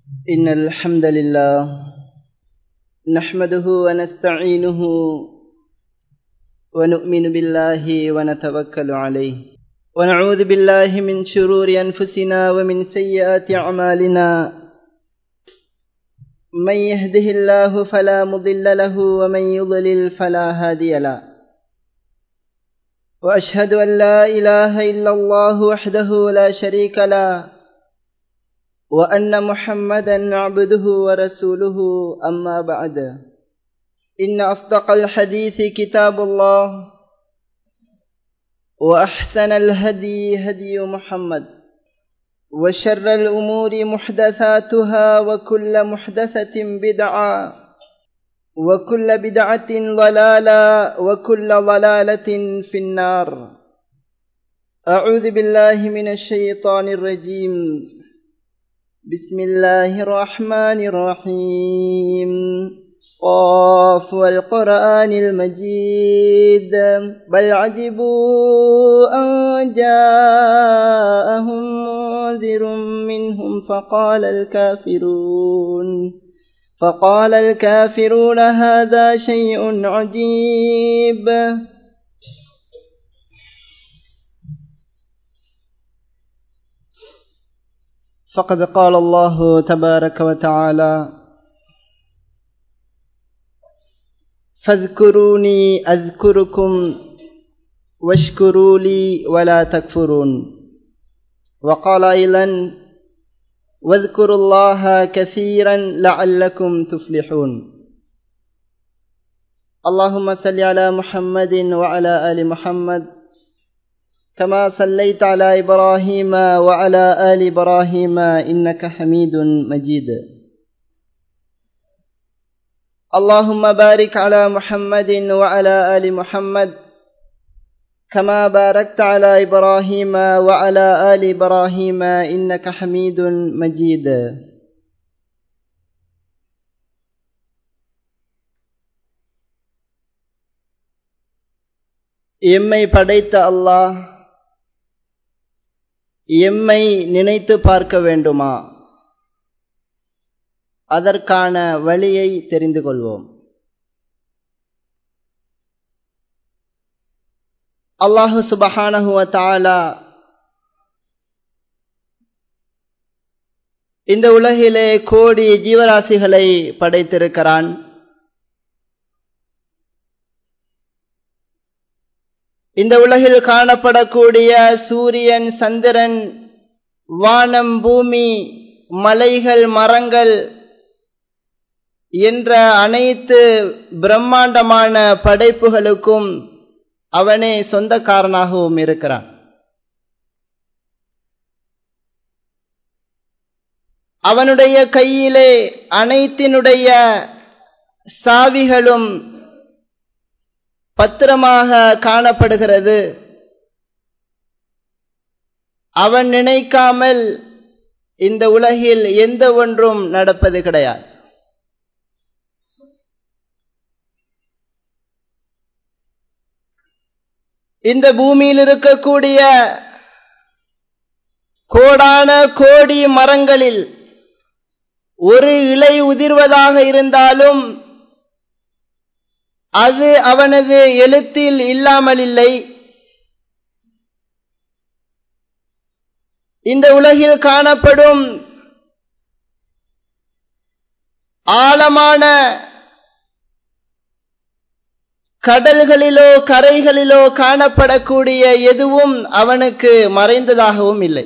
إن الحمد لله نحمده ونستعينه ونؤمن بالله ونتوكل عليه ونعوذ بالله من شرور أنفسنا ومن سيئات أعمالنا من يهده الله فلا مضل له ومن يضلل فلا هادي له وأشهد أن لا إله إلا الله وحده لا شريك له وأن محمدا عبده ورسوله أما بعد إن أصدق الحديث كتاب الله وأحسن الهدي هدي محمد وشر الأمور محدثاتها وكل محدثة بدعة وكل بدعة ضلالة وكل ضلالة في النار أعوذ بالله من الشيطان الرجيم بسم الله الرحمن الرحيم قاف والقرآن المجيد بل عجبوا أن جاءهم منذر منهم فقال الكافرون فقال الكافرون هذا شيء عجيب فقد قال الله تبارك وتعالى فاذكروني أذكركم واشكروا لي ولا تكفرون وقال أيضا واذكروا الله كثيرا لعلكم تفلحون اللهم صل على محمد وعلى آل محمد كما صليت على إبراهيم وعلى آل إبراهيم إنك حميد مجيد اللهم بارك على محمد وعلى آل محمد كما باركت على إبراهيم وعلى آل إبراهيم إنك حميد مجيد எம்மை படைத்த அல்லாஹ் எம்மை நினைத்து பார்க்க வேண்டுமா அதற்கான வழியை தெரிந்து கொள்வோம் அல்லாஹு சுபஹானஹுவ தாலா இந்த உலகிலே கோடி ஜீவராசிகளை படைத்திருக்கிறான் இந்த உலகில் காணப்படக்கூடிய சூரியன் சந்திரன் வானம் பூமி மலைகள் மரங்கள் என்ற அனைத்து பிரம்மாண்டமான படைப்புகளுக்கும் அவனே சொந்தக்காரனாகவும் இருக்கிறான் அவனுடைய கையிலே அனைத்தினுடைய சாவிகளும் பத்திரமாக காணப்படுகிறது அவன் நினைக்காமல் இந்த உலகில் எந்த ஒன்றும் நடப்பது கிடையாது இந்த பூமியில் இருக்கக்கூடிய கோடான கோடி மரங்களில் ஒரு இலை உதிர்வதாக இருந்தாலும் அது அவனது எழுத்தில் இல்லாமல் இல்லை இந்த உலகில் காணப்படும் ஆழமான கடல்களிலோ கரைகளிலோ காணப்படக்கூடிய எதுவும் அவனுக்கு மறைந்ததாகவும் இல்லை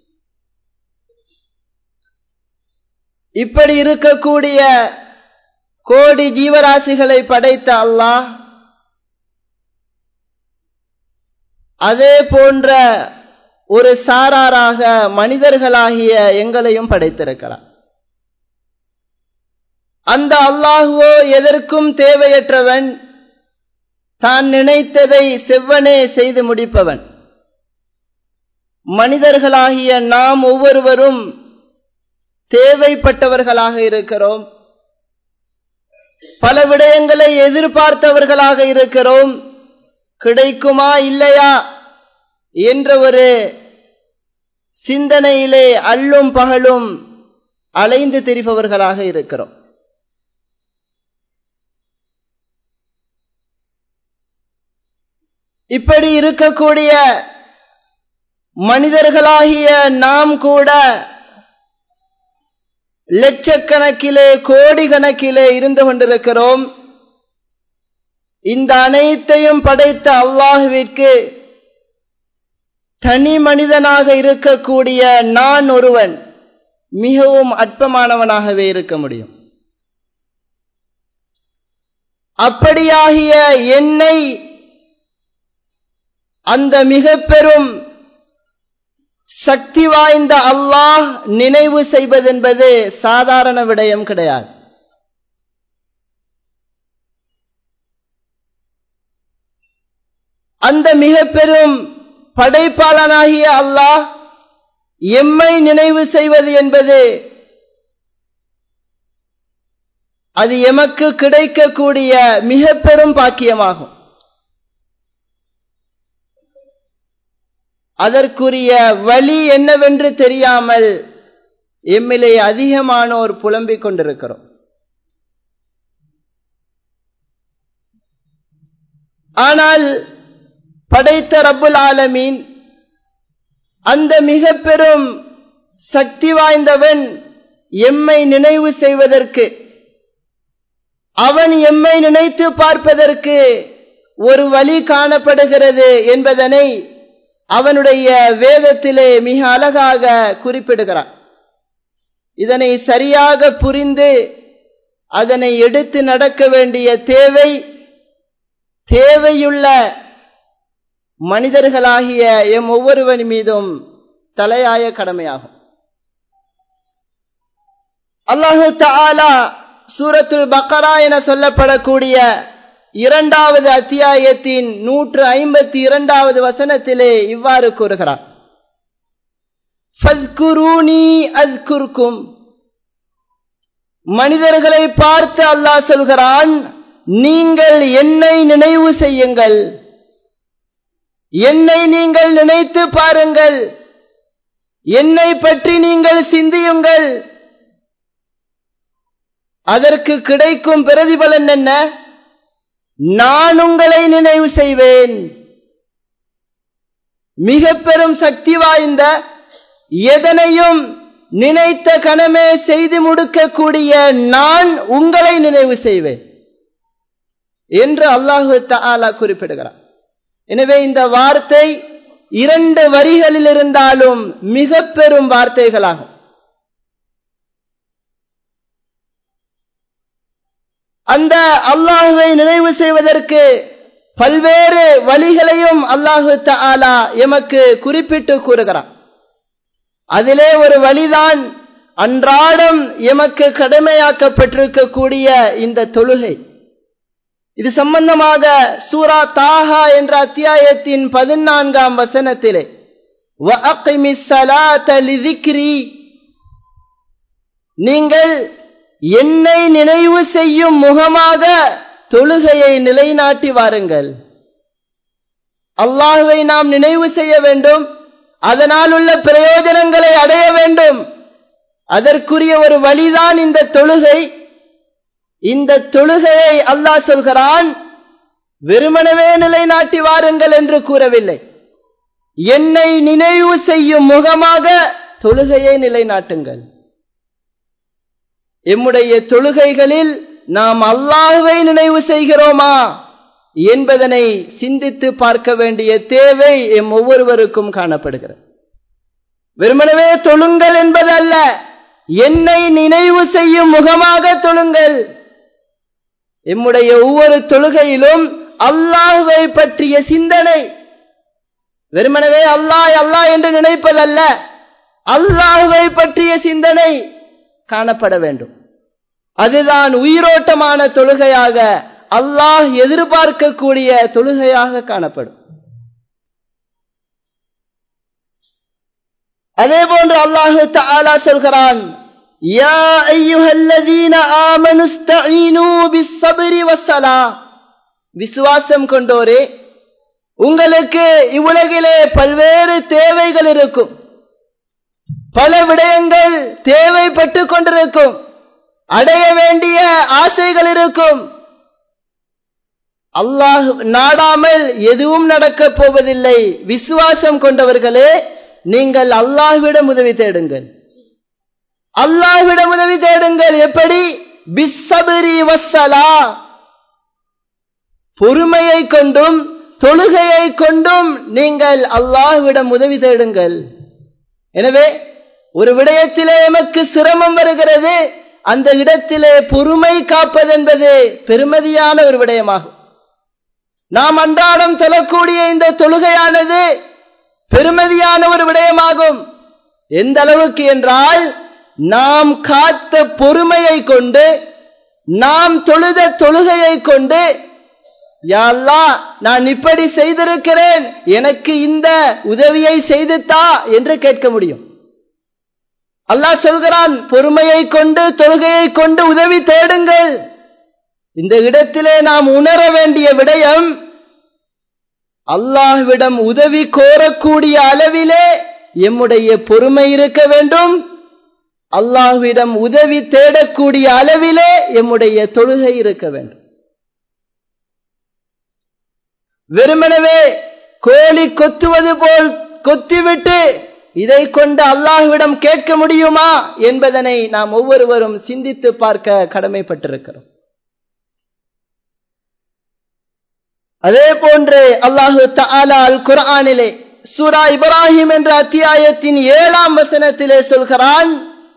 இப்படி இருக்கக்கூடிய கோடி ஜீவராசிகளை படைத்த அல்லாஹ் அதே போன்ற ஒரு சாராராக மனிதர்களாகிய எங்களையும் படைத்திருக்கிறார் அந்த அல்லாஹுவோ எதற்கும் தேவையற்றவன் தான் நினைத்ததை செவ்வனே செய்து முடிப்பவன் மனிதர்களாகிய நாம் ஒவ்வொருவரும் தேவைப்பட்டவர்களாக இருக்கிறோம் பல விடயங்களை எதிர்பார்த்தவர்களாக இருக்கிறோம் கிடைக்குமா இல்லையா என்ற ஒரு சிந்தனையிலே அல்லும் பகலும் அலைந்து திரிபவர்களாக இருக்கிறோம் இப்படி இருக்கக்கூடிய மனிதர்களாகிய நாம் கூட லட்சக்கணக்கிலே கோடி கணக்கிலே இருந்து கொண்டிருக்கிறோம் இந்த அனைத்தையும் படைத்த அல்லாஹுவிற்கு தனி மனிதனாக இருக்கக்கூடிய நான் ஒருவன் மிகவும் அற்பமானவனாகவே இருக்க முடியும் அப்படியாகிய என்னை அந்த மிக பெரும் சக்தி வாய்ந்த அல்லாஹ் நினைவு செய்வதென்பது சாதாரண விடயம் கிடையாது அந்த மிக பெரும் படைப்பாளனாகிய அல்லாஹ் எம்மை நினைவு செய்வது என்பது அது எமக்கு கிடைக்கக்கூடிய மிக பெரும் பாக்கியமாகும் அதற்குரிய வழி என்னவென்று தெரியாமல் எம்மிலே அதிகமானோர் புலம்பிக் கொண்டிருக்கிறோம் ஆனால் படைத்த ரப்புல் ஆலமீன் அந்த மிக பெரும் சக்தி வாய்ந்தவன் எம்மை நினைவு செய்வதற்கு அவன் எம்மை நினைத்து பார்ப்பதற்கு ஒரு வழி காணப்படுகிறது என்பதனை அவனுடைய வேதத்திலே மிக அழகாக குறிப்பிடுகிறான் இதனை சரியாக புரிந்து அதனை எடுத்து நடக்க வேண்டிய தேவை தேவையுள்ள மனிதர்களாகிய எம் ஒவ்வொருவன் மீதும் தலையாய கடமையாகும் அல்லாஹு தாலா சூரத்துல் பக்கரா என சொல்லப்படக்கூடிய இரண்டாவது அத்தியாயத்தின் நூற்று ஐம்பத்தி இரண்டாவது வசனத்திலே இவ்வாறு கூறுகிறார் அஸ்குர்கும் மனிதர்களை பார்த்து அல்லாஹ் சொல்கிறான் நீங்கள் என்னை நினைவு செய்யுங்கள் என்னை நீங்கள் நினைத்து பாருங்கள் என்னை பற்றி நீங்கள் சிந்தியுங்கள் அதற்கு கிடைக்கும் பிரதிபலன் என்ன நான் உங்களை நினைவு செய்வேன் மிக பெரும் சக்தி வாய்ந்த எதனையும் நினைத்த கணமே செய்து முடிக்கக்கூடிய நான் உங்களை நினைவு செய்வேன் என்று அல்லாஹு தாலா குறிப்பிடுகிறார் எனவே இந்த வார்த்தை இரண்டு வரிகளில் இருந்தாலும் மிக பெரும் வார்த்தைகளாகும் அந்த அல்லாஹுவை நினைவு செய்வதற்கு பல்வேறு வழிகளையும் அல்லாஹு தாலா எமக்கு குறிப்பிட்டு கூறுகிறான் அதிலே ஒரு வழிதான் அன்றாடம் எமக்கு கடமையாக்கப்பட்டிருக்கக்கூடிய இந்த தொழுகை இது சம்பந்தமாக சூரா தாஹா என்ற அத்தியாயத்தின் பதினான்காம் வசனத்திலே நீங்கள் என்னை நினைவு செய்யும் முகமாக தொழுகையை நிலைநாட்டி வாருங்கள் அல்லாஹுவை நாம் நினைவு செய்ய வேண்டும் அதனால் உள்ள பிரயோஜனங்களை அடைய வேண்டும் அதற்குரிய ஒரு வழிதான் இந்த தொழுகை இந்த தொழுகையை அல்லாஹ் சொல்கிறான் வெறுமனவே நிலைநாட்டி வாருங்கள் என்று கூறவில்லை என்னை நினைவு செய்யும் முகமாக தொழுகையை நிலைநாட்டுங்கள் எம்முடைய தொழுகைகளில் நாம் அல்லாஹுவை நினைவு செய்கிறோமா என்பதனை சிந்தித்து பார்க்க வேண்டிய தேவை எம் ஒவ்வொருவருக்கும் காணப்படுகிறது வெறுமனவே தொழுங்கள் என்பதல்ல என்னை நினைவு செய்யும் முகமாக தொழுங்கள் எம்முடைய ஒவ்வொரு தொழுகையிலும் அல்லாஹுவை பற்றிய சிந்தனை வெறுமனவே அல்லாஹ் அல்லாஹ் என்று நினைப்பதல்ல அல்லாஹுவை பற்றிய சிந்தனை காணப்பட வேண்டும் அதுதான் உயிரோட்டமான தொழுகையாக அல்லாஹ் எதிர்பார்க்கக்கூடிய தொழுகையாக காணப்படும் அதே போன்று அல்லாஹு தாலா சொல்கிறான் யா ஐயுஹல்லதீன ஆமனு ஸ்தஈனு பிஸ்ஸப்ரி வஸ்ஸலா விசுவாசம் கொண்டோரே உங்களுக்கு இவ்வுலகிலே பல்வேறு தேவைகள் இருக்கும் பல விடயங்கள் தேவைப்பட்டு கொண்டிருக்கும் அடைய வேண்டிய ஆசைகள் இருக்கும் அல்லாஹ் நாடாமல் எதுவும் நடக்கப் போவதில்லை விசுவாசம் கொண்டவர்களே நீங்கள் அல்லாஹ்விடம் உதவி தேடுங்கள் அல்லாஹ்விடம் உதவி தேடுங்கள் எப்படி பிஸ்ஸபிரி வஸ்ஸலா பொறுமையை கொண்டும் தொழுகையை கொண்டும் நீங்கள் அல்லாஹ்விடம் உதவி தேடுங்கள் எனவே ஒரு விடயத்திலே எமக்கு சிரமம் வருகிறது அந்த இடத்திலே பொறுமை காப்பதென்பது பெருமதியான ஒரு விடயமாகும் நாம் அன்றாடம் தொழக்கூடிய இந்த தொழுகையானது பெருமதியான ஒரு விடயமாகும் எந்த அளவுக்கு என்றால் நாம் காத்த பொறுமையை கொண்டு நாம் தொழுத தொழுகையை கொண்டு யாழ்லா நான் இப்படி செய்திருக்கிறேன் எனக்கு இந்த உதவியை செய்து தா என்று கேட்க முடியும் அல்லாஹ் சொல்கிறான் பொறுமையை கொண்டு தொழுகையை கொண்டு உதவி தேடுங்கள் இந்த இடத்திலே நாம் உணர வேண்டிய விடயம் அல்லாஹ்விடம் உதவி கோரக்கூடிய அளவிலே எம்முடைய பொறுமை இருக்க வேண்டும் அல்லாஹ்விடம் உதவி தேடக்கூடிய அளவிலே எம்முடைய தொழுகை இருக்க வேண்டும் வெறுமனவே கோழி கொத்துவது போல் கொத்திவிட்டு இதை கொண்டு அல்லாஹ்விடம் கேட்க முடியுமா என்பதனை நாம் ஒவ்வொருவரும் சிந்தித்து பார்க்க கடமைப்பட்டிருக்கிறோம் அதே போன்று அல்லாஹு தாலா அல் குர்ஆனிலே சூரா இப்ராஹிம் என்ற அத்தியாயத்தின் ஏழாம் வசனத்திலே சொல்கிறான்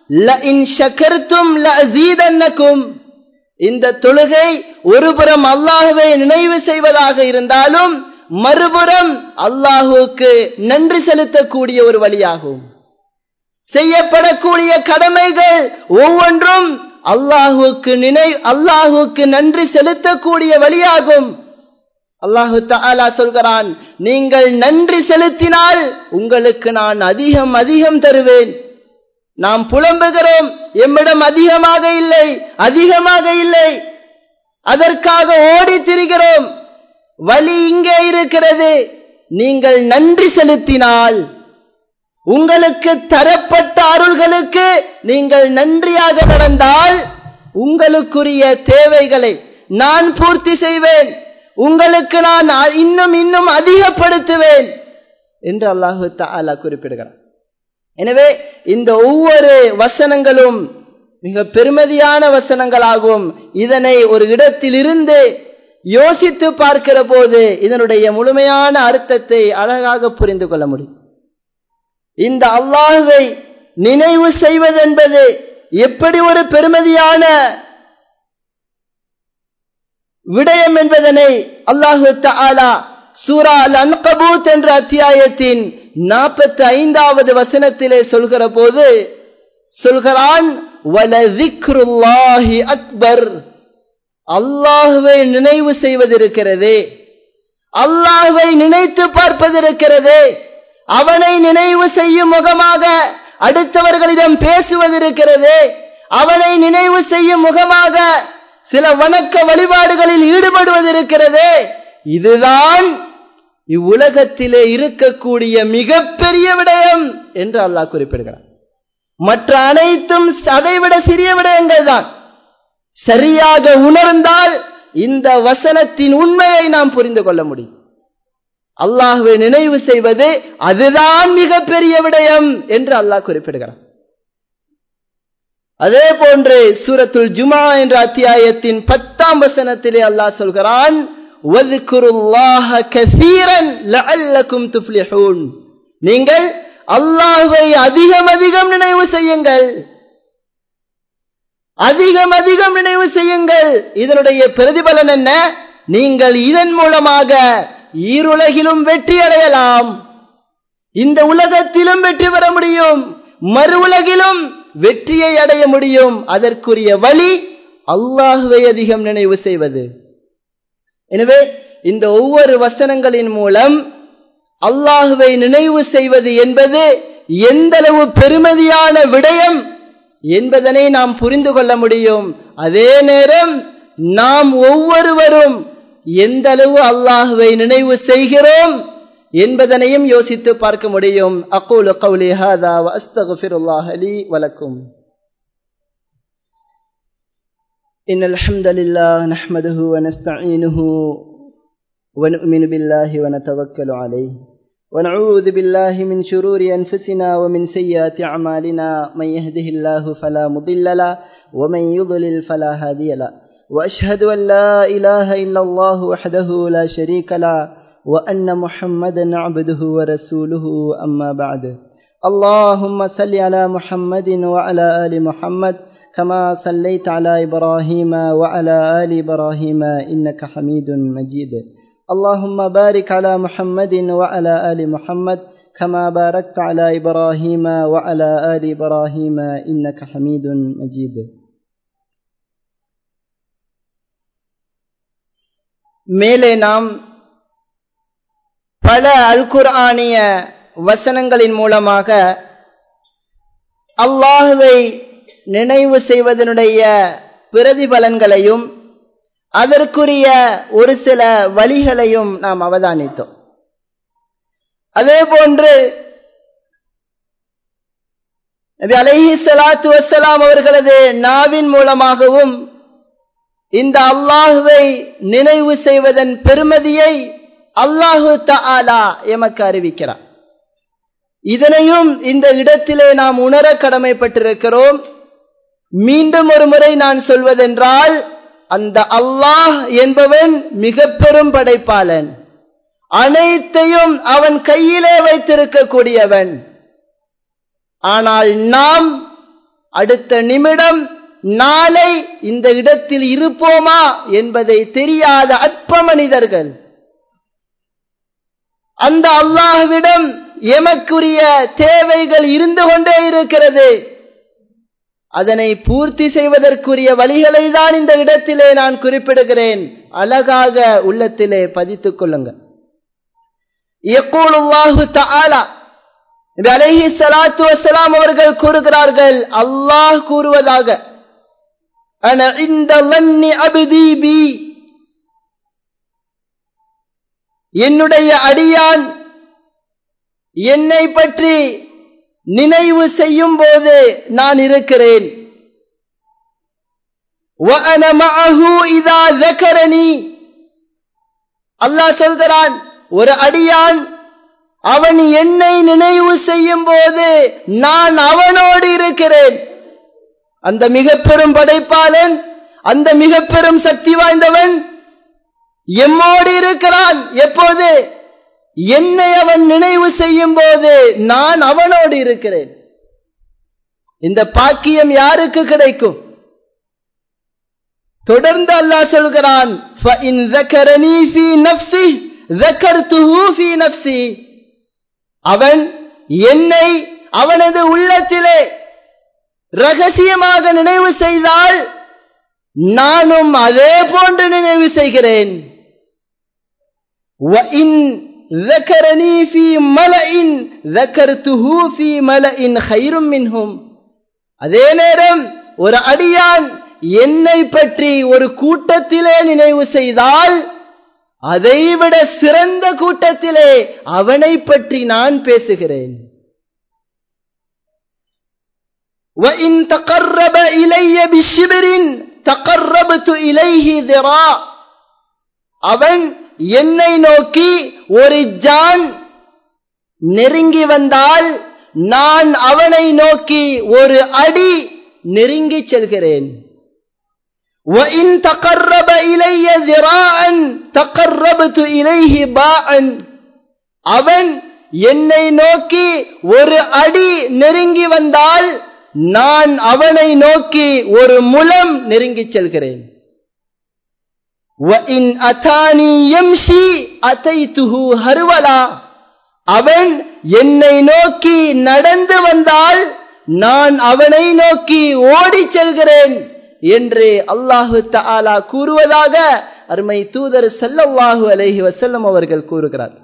இந்த தொழுகை ஒருபுறம் அல்லாஹுவை நினைவு செய்வதாக இருந்தாலும் மறுபுறம் அல்லாஹுக்கு நன்றி செலுத்தக்கூடிய ஒரு வழியாகும் செய்யப்படக்கூடிய கடமைகள் ஒவ்வொன்றும் அல்லாஹுக்கு நினை அல்லாஹுக்கு நன்றி செலுத்தக்கூடிய வழியாகும் அல்லாஹு தாலா சொல்கிறான் நீங்கள் நன்றி செலுத்தினால் உங்களுக்கு நான் அதிகம் அதிகம் தருவேன் நாம் புலம்புகிறோம் எம்மிடம் அதிகமாக இல்லை அதிகமாக இல்லை அதற்காக ஓடி திரிகிறோம் வழி இங்கே இருக்கிறது நீங்கள் நன்றி செலுத்தினால் உங்களுக்கு தரப்பட்ட அருள்களுக்கு நீங்கள் நன்றியாக நடந்தால் உங்களுக்குரிய தேவைகளை நான் பூர்த்தி செய்வேன் உங்களுக்கு நான் இன்னும் இன்னும் அதிகப்படுத்துவேன் என்று அல்லாஹு தாலா குறிப்பிடுகிறார் எனவே இந்த ஒவ்வொரு வசனங்களும் மிக பெருமதியான வசனங்களாகும் இதனை ஒரு இடத்திலிருந்து யோசித்து பார்க்கிற போது இதனுடைய முழுமையான அர்த்தத்தை அழகாக புரிந்து கொள்ள முடியும் இந்த அல்லாஹுவை நினைவு செய்வதென்பது எப்படி ஒரு பெருமதியான விடயம் என்பதனை அல்லாஹு தாலா சூரா அல் அன்கபூத் என்ற அத்தியாயத்தின் நாற்பத்தி ஐந்தாவது வசனத்திலே சொல்கிற போது சொல்கிறான் அக்பர் அல்லாஹுவை நினைவு செய்வதிருக்கிறதே அல்லாஹுவை நினைத்து பார்ப்பதிருக்கிறதே அவனை நினைவு செய்யும் முகமாக அடுத்தவர்களிடம் பேசுவதிருக்கிறதே அவனை நினைவு செய்யும் முகமாக சில வணக்க வழிபாடுகளில் ஈடுபடுவதிருக்கிறதே இதுதான் இவ்வுலகத்திலே இருக்கக்கூடிய மிகப்பெரிய விடயம் என்று அல்லாஹ் குறிப்பிடுகிறார் மற்ற அனைத்தும் அதைவிட சிறிய விடயங்கள் தான் சரியாக உணர்ந்தால் இந்த வசனத்தின் உண்மையை நாம் புரிந்து கொள்ள முடியும் அல்லாஹுவை நினைவு செய்வது அதுதான் மிகப்பெரிய விடயம் என்று அல்லாஹ் குறிப்பிடுகிறார் அதே போன்று சூரத்துல் ஜுமா என்ற அத்தியாயத்தின் பத்தாம் வசனத்திலே அல்லாஹ் சொல்கிறான் நீங்கள் அல்லாஹை அதிகம் அதிகம் நினைவு செய்யுங்கள் அதிகம் அதிகம் நினைவு செய்யுங்கள் இதனுடைய பிரதிபலன் என்ன நீங்கள் இதன் மூலமாக ஈருலகிலும் வெற்றி அடையலாம் இந்த உலகத்திலும் வெற்றி பெற முடியும் மறு உலகிலும் வெற்றியை அடைய முடியும் அதற்குரிய வழி அல்லாஹுவை அதிகம் நினைவு செய்வது எனவே இந்த ஒவ்வொரு வசனங்களின் மூலம் அல்லாஹுவை நினைவு செய்வது என்பது எந்தளவு பெருமதியான விடயம் என்பதனை நாம் புரிந்து கொள்ள முடியும் அதே நேரம் நாம் ஒவ்வொருவரும் எந்த அளவு அல்லாஹுவை நினைவு செய்கிறோம் என்பதனையும் யோசித்து பார்க்க முடியும் அக்கூலு கௌலி ஹாதா வ அஸ்தகுஃபிருல்லாஹ் லி வலக்கும் إن الحمد لله نحمده ونستعينه ونؤمن بالله ونتوكل عليه ونعوذ بالله من شرور أنفسنا ومن سيئات أعمالنا من يهده الله فلا مضل له ومن يضلل فلا هادي له وأشهد أن لا إله إلا الله وحده لا شريك له وأن محمدا عبده ورسوله أما بعد اللهم صل على محمد وعلى آل محمد كما صليت على إبراهيم وعلى آل إبراهيم إنك حميد مجيد اللهم بارك على محمد وعلى آل محمد كما باركت على إبراهيم وعلى آل إبراهيم إنك حميد مجيد மேலே நாம் பல அல்குர்ஆனிய வசனங்களின் மூலமாக அல்லாஹுவை நினைவு செய்வதனுடைய பிரதிபலன்களையும் அதற்குரிய ஒரு சில வழிகளையும் நாம் அவதானித்தோம் அதே போன்று நபி அலைஹி சலாத்து வசலாம் அவர்களது நாவின் மூலமாகவும் இந்த அல்லாஹுவை நினைவு செய்வதன் பெருமதியை அல்லாஹு தஆலா எமக்கு அறிவிக்கிறார் இதனையும் இந்த இடத்திலே நாம் உணர கடமைப்பட்டிருக்கிறோம் மீண்டும் ஒரு முறை நான் சொல்வதென்றால் அந்த அல்லாஹ் என்பவன் மிக பெரும் படைப்பாளன் அனைத்தையும் அவன் கையிலே வைத்திருக்கக்கூடியவன் ஆனால் நாம் அடுத்த நிமிடம் நாளை இந்த இடத்தில் இருப்போமா என்பதை தெரியாத அற்ப மனிதர்கள் அந்த அல்லாஹ்விடம் எமக்குரிய தேவைகள் இருந்து கொண்டே இருக்கிறது அதனை பூர்த்தி செய்வதற்குரிய வழிகளை தான் இந்த இடத்திலே நான் குறிப்பிடுகிறேன் அழகாக உள்ளத்திலே பதித்துக் கொள்ளுங்கள் அலஹி சலாத்து வசலாம் அவர்கள் கூறுகிறார்கள் அல்லாஹ் கூறுவதாக என்னுடைய அடியான் என்னை பற்றி நினைவு செய்யும் போது நான் இருக்கிறேன் அல்லாஹ் சொல்கிறான் ஒரு அடியான் அவன் என்னை நினைவு செய்யும் போது நான் அவனோடு இருக்கிறேன் அந்த மிக பெரும் படைப்பாளன் அந்த மிக பெரும் சக்தி வாய்ந்தவன் எம்மோடு இருக்கிறான் எப்போது என்னை அவன் நினைவு செய்யும் போது நான் அவனோடு இருக்கிறேன் இந்த பாக்கியம் யாருக்கு கிடைக்கும் தொடர்ந்து அல்லாஹ் சொல்கிறான் அவன் என்னை அவனது உள்ளத்திலே ரகசியமாக நினைவு செய்தால் நானும் அதே போன்று நினைவு செய்கிறேன் ذكرني في ملأ ذكرته في ملأ خير منهم அதே நேரம் ஒரு அடியான் என்னை பற்றி ஒரு கூட்டத்திலே நினைவு செய்தால் அதைவிட சிறந்த கூட்டத்திலே அவனை பற்றி நான் பேசுகிறேன் وَإِن تَقَرَّبَ إِلَيَّ بِشِبْرٍ تَقَرَّبْتُ إِلَيْهِ ذِرَاعًا அவன் என்னை நோக்கி ஒரு ஜான் நெருங்கி வந்தால் நான் அவனை நோக்கி ஒரு அடி நெருங்கி செல்கிறேன் وَإِن تَقَرَّبَ إِلَيَّ ذِرَاعًا تَقَرَّبْتُ إِلَيْهِ بَاعًا அவன் என்னை நோக்கி ஒரு அடி நெருங்கி வந்தால் நான் அவனை நோக்கி ஒரு முலம் நெருங்கிச் செல்கிறேன் وَإِنْ أَتَانِي يَمْشِي أَتَيْتُهُ هَرْوَلًا அவன் என்னை நோக்கி நடந்து வந்தால் நான் அவனை நோக்கி ஓடிச் செல்கிறேன் என்று அல்லாஹு தஆலா கூறுவதாக அருமை தூதர் ஸல்லல்லாஹு அலைஹி வஸல்லம் அவர்கள் கூறுகிறார்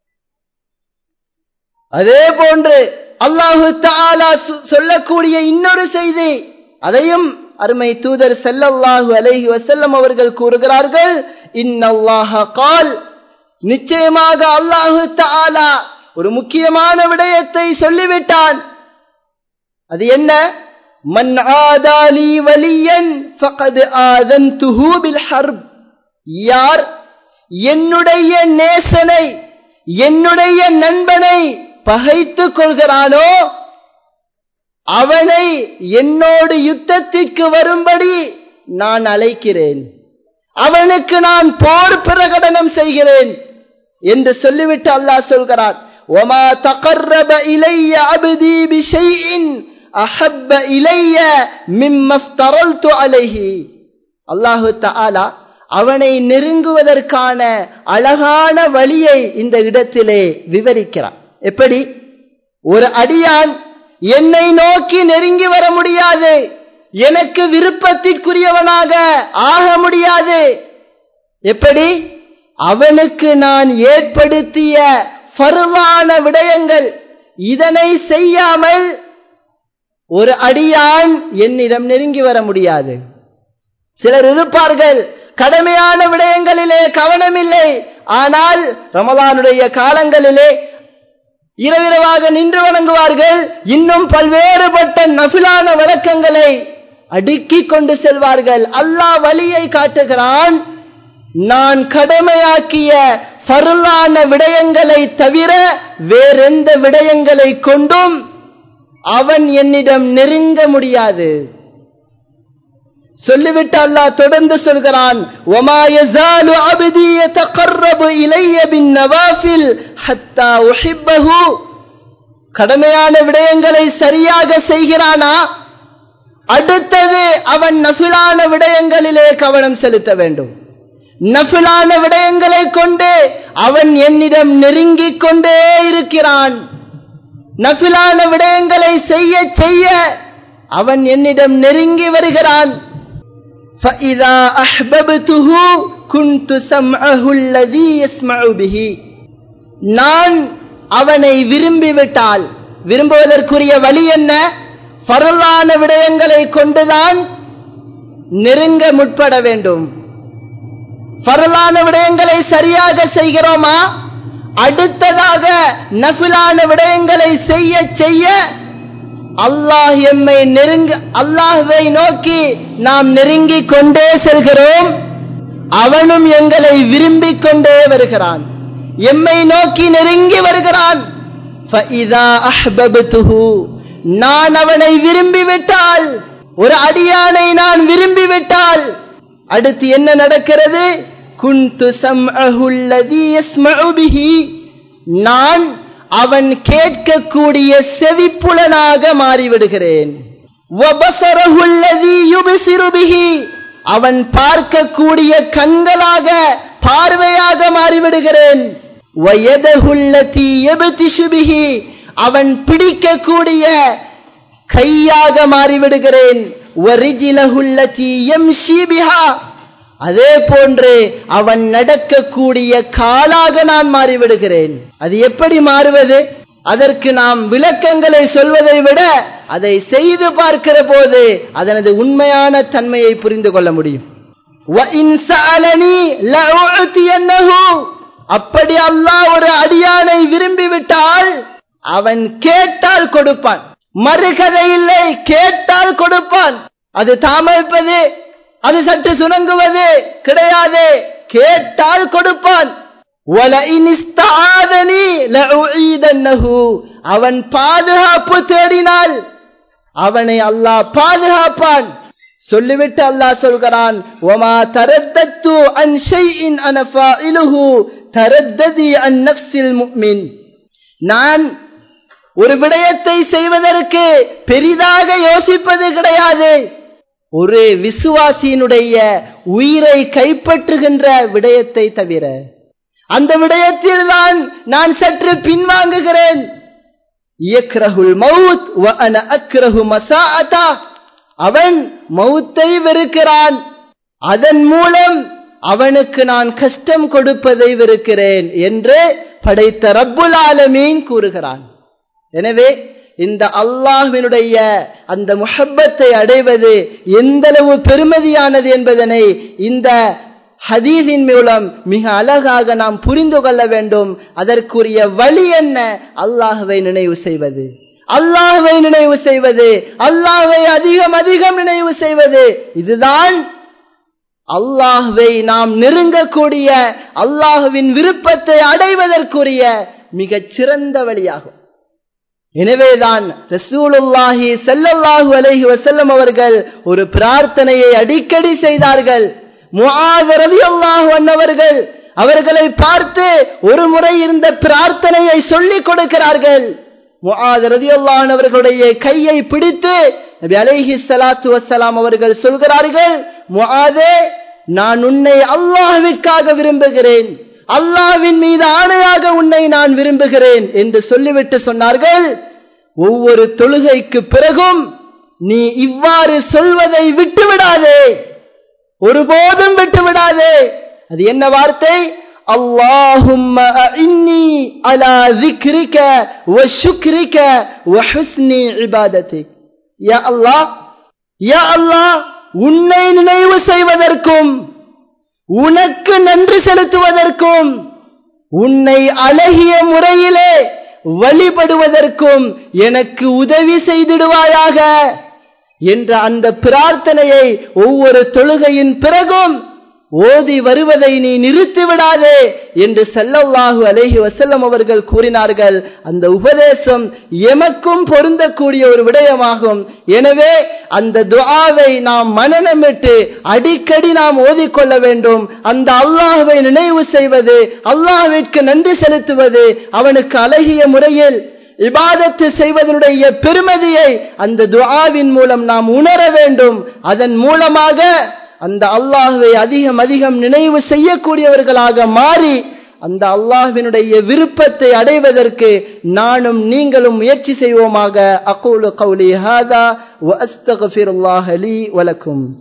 அதே போன்று அல்லாஹு தஆலா சொல்லக்கூடிய இன்னொரு செய்தி அதையும் அருமை தூதர் ஸல்லல்லாஹு அலைஹி வஸல்லம் அவர்கள் கூறுகிறார்கள் இன்னல்லாஹ கால் நிச்சயமாக அல்லாஹு தாலா ஒரு முக்கியமான விடயத்தை சொல்லிவிட்டான் அது என்ன மன் ஆதாலி வலியன் ஃபகது ஆதன் துஹூபில் ஹர்ப் யார் என்னுடைய நேசனை என்னுடைய நண்பனை பகைத்துக் கொள்கிறானோ அவனை என்னோடு யுத்தத்திற்கு வரும்படி நான் அழைக்கிறேன் அவனுக்கு நான் போர் பிரகடனம் செய்கிறேன் என்று சொல்லிவிட்டு அல்லாஹ் சொல்கிறான் ஒமா தகர்ரப இலைய அபதி பிஷைஇன் அஹப்ப இலைய மிம்மஃப்தரல்து அலைஹி அல்லாஹு தஆலா அவனை நெருங்குவதற்கான அழகான வழியை இந்த இடத்திலே விவரிக்கிறான் எப்படி ஒரு அடியான் என்னை நோக்கி நெருங்கி வர முடியாது எனக்கு விருப்பத்திற்குரியவனாக ஆக முடியாது எப்படி அவனுக்கு நான் ஏற்படுத்திய பருவான விடயங்கள் இதனை செய்யாமல் ஒரு அடியான் என்னிடம் நெருங்கி வர முடியாது சிலர் இருப்பார்கள் கடமையான விடயங்களிலே கவனமில்லை ஆனால் ரமலானுடைய காலங்களிலே இரவிரவாக நின்று வணங்குவார்கள் இன்னும் பல்வேறுபட்ட நபிலான வழக்கங்களை அடுக்கிக் கொண்டு செல்வார்கள் அல்லாஹ் வழியை காட்டுகிறான் நான் கடமையாக்கிய பருளான விடயங்களை தவிர வேறெந்த விடயங்களை கொண்டும் அவன் என்னிடம் நெருங்க முடியாது சொல்லிவிட்டு அல்லாஹ் தொடர்ந்து சொல்கிறான் وَمَا يَزَالُ عَبْدِي يَتَقَرَّبُ إِلَيَّ بِالنَّوَافِلِ حَتَّى أُحِبَّهُ கடமையான விடயங்களை சரியாக செய்கிறானா அடுத்தது அவன் நஃபிலான விடயங்களிலே கவனம் செலுத்த வேண்டும் நஃபிலான விடயங்களை கொண்டு அவன் என்னிடம் நெருங்கிக் கொண்டே இருக்கிறான் நஃபிலான விடயங்களை செய்ய செய்ய அவன் என்னிடம் நெருங்கி வருகிறான் فَإِذَا أَحْبَبْتُهُ كُنْتُ سَمْعَهُ الَّذِي يَسْمَعُ بِهِ நான் அவனை விரும்பிவிட்டால் விரும்புவதற்குரிய வழி என்ன பரலான விடயங்களை கொண்டுதான் நெருங்க முற்பட வேண்டும் பரலான விடயங்களை சரியாக செய்கிறோமா அடுத்ததாக நஃபிலான விடயங்களை செய்ய செய்ய அல்லாஹ் எம்மை நெருங்க அல்லாஹ்வை நோக்கி நாம் நெருங்கிக் கொண்டே செல்கிறோம் அவனும் எங்களை விரும்பிக் கொண்டே வருகிறான் எம்மை நோக்கி நெருங்கி வருகிறான் فَإِذَا أَحْبَبْتُهُ நான் அவனை விரும்பிவிட்டால் ஒரு அடியானை நான் விரும்பிவிட்டால் அடுத்து என்ன நடக்கிறது குந்து சம்அஹு அல்லதி யஸ்மஉ பிஹி நான் அவன் கேட்கக்கூடிய செவிப்புலனாக மாறிவிடுகிறேன் وَبَصَرَهُ الَّذِي يُبْصِرُ بِهِ அவன் பார்க்கக்கூடிய கண்களாக பார்வையாக மாறிவிடுகிறேன் وَيَدَهُ الَّتِي يَبْطِشُ بِهِ அவன் பிடிக்கக்கூடிய கையாக மாறிவிடுகிறேன் وَرِجْلَهُ الَّتِي يَمْشِي بِهَا அதே போன்று அவன் நடக்கக்கூடிய காலாக நான் மாறிவிடுகிறேன் அது எப்படி மாறுவது அதற்கு நாம் விளக்கங்களை சொல்வதை விட அதை செய்து பார்க்கிற போது அதனது உண்மையான தன்மையை புரிந்து கொள்ள முடியும் وَإِنْ سَأَلَنِي لَأُعْطِيَنَّهُ அப்படி அல்லாஹ் ஒரு அடியானை விரும்பிவிட்டால் அவன் கேட்டால் கொடுப்பான் மறுகதை இல்லை கேட்டால் கொடுப்பான் அது தாமதிப்பது அது சற்று சுணங்குவது கிடையாது கேட்டால் கொடுப்பான் وَلَئِنِ اسْتَعَاذَنِي لَأُعِيدَنَّهُ அவன் பாதுகாப்பு தேடினால் அவனை அல்லாஹ் பாதுகாப்பான் சொல்லிவிட்டு அல்லாஹ் சொல்கிறான் وَمَا تَرَدَّدتُ عَنْ شَيْءٍ أَنَا فَاعِلُهُ تَرَدَّدِي عَنْ نَفْسِ الْمُؤْمِنِ நான் ஒரு விடயத்தை செய்வதற்கு பெரிதாக யோசிப்பது கிடையாது ஒரு விசுவாசியினுடைய உயிரை கைப்பற்றுகின்ற விடயத்தை தவிர அந்த விடயத்தில் தான் நான் சற்று பின்வாங்குகிறேன் இயக்ரஹுல் மவுத் வ அன அக்ரஹு மசாஅதா அவன் மௌத்தை வெறுக்கிறான் அதன் மூலம் அவனுக்கு நான் கஷ்டம் கொடுப்பதை வெறுக்கிறேன் என்று படைத்த ரப்புல் ஆலமீன் கூறுகிறான் எனவே இந்த அல்லாஹ்வினுடைய அந்த முஹப்பத்தை அடைவது எந்தளவு பெருமதியானது என்பதனை இந்த ஹதீஸின் மூலம் மிக அழகாக நாம் புரிந்து கொள்ள வேண்டும் அதற்குரிய வழி என்ன அல்லாஹுவை நினைவு செய்வது அல்லாஹுவை நினைவு செய்வது அல்லாஹுவை அதிகம் அதிகம் நினைவு செய்வது இதுதான் அல்லாஹுவை நாம் நெருங்கக்கூடிய அல்லாஹுவின் விருப்பத்தை அடைவதற்குரிய மிகச் சிறந்த வழியாகும் எனவேதான் ரசூலுல்லாஹி ஸல்லல்லாஹு அலைஹி வஸல்லம் அவர்கள் ஒரு பிரார்த்தனையை அடிக்கடி செய்தார்கள் முஆத் ரலியல்லாஹு அன்னவர்கள் அவர்களை பார்த்து ஒரு முறை இருந்த பிரார்த்தனையை சொல்லிக் கொடுக்கிறார்கள் முஆத் ரலியல்லாஹு அவர்களுடைய கையை பிடித்து நபி அலைஹி ஸலாத்து வஸ்ஸலாம் அவர்கள் சொல்கிறார்கள் முஆதே நான் உன்னை அல்லாஹ்விற்காக விரும்புகிறேன் அல்லாவின் மீது ஆணையாக உன்னை நான் விரும்புகிறேன் என்று சொல்லிவிட்டு சொன்னார்கள் ஒவ்வொரு தொழுகைக்கு பிறகும் நீ இவ்வாறு சொல்வதை விட்டுவிடாதே ஒருபோதும் விட்டுவிடாதே அது என்ன வார்த்தை اللهم أعني على ذكرك وشكرك وحسن عبادتك يا الله يا الله உன்னை நினைவு செய்வதற்கும் உனக்கு நன்றி செலுத்துவதற்கும் உன்னை அழகிய முறையிலே வழிபடுவதற்கும் எனக்கு உதவி செய்திடுவாயாக என்ற அந்த பிரார்த்தனையை ஒவ்வொரு தொழுகையின் பிறகும் ஓதி வருவதை நீ நிறுத்தி விடாதே என்று செல்லல்லாஹு அலேஹி வசல்லம் அவர்கள் கூறினார்கள் அந்த உபதேசம் எமக்கும் பொருந்தக்கூடிய ஒரு விடயமாகும் எனவே அந்த துஆவை நாம் மனநமிட்டு அடிக்கடி நாம் ஓதிக்கொள்ள வேண்டும் அந்த அல்லாஹுவை நினைவு செய்வது அல்லாஹ்விற்கு நன்றி செலுத்துவது அவனுக்கு அழகிய முறையில் இபாதத்து செய்வதனுடைய பெருமதியை அந்த துஆவின் மூலம் நாம் உணர வேண்டும் அதன் மூலமாக அந்த அல்லாஹுவை அதிகம் அதிகம் நினைவு செய்யக்கூடியவர்களாக மாறி அந்த அல்லாஹ்வினுடைய விருப்பத்தை அடைவதற்கு நானும் நீங்களும் முயற்சி செய்வோமாக அகூலு கௌலி ஹாதா வ அஸ்தக்ஃபிருல்லாஹ் லீ வலக்கும்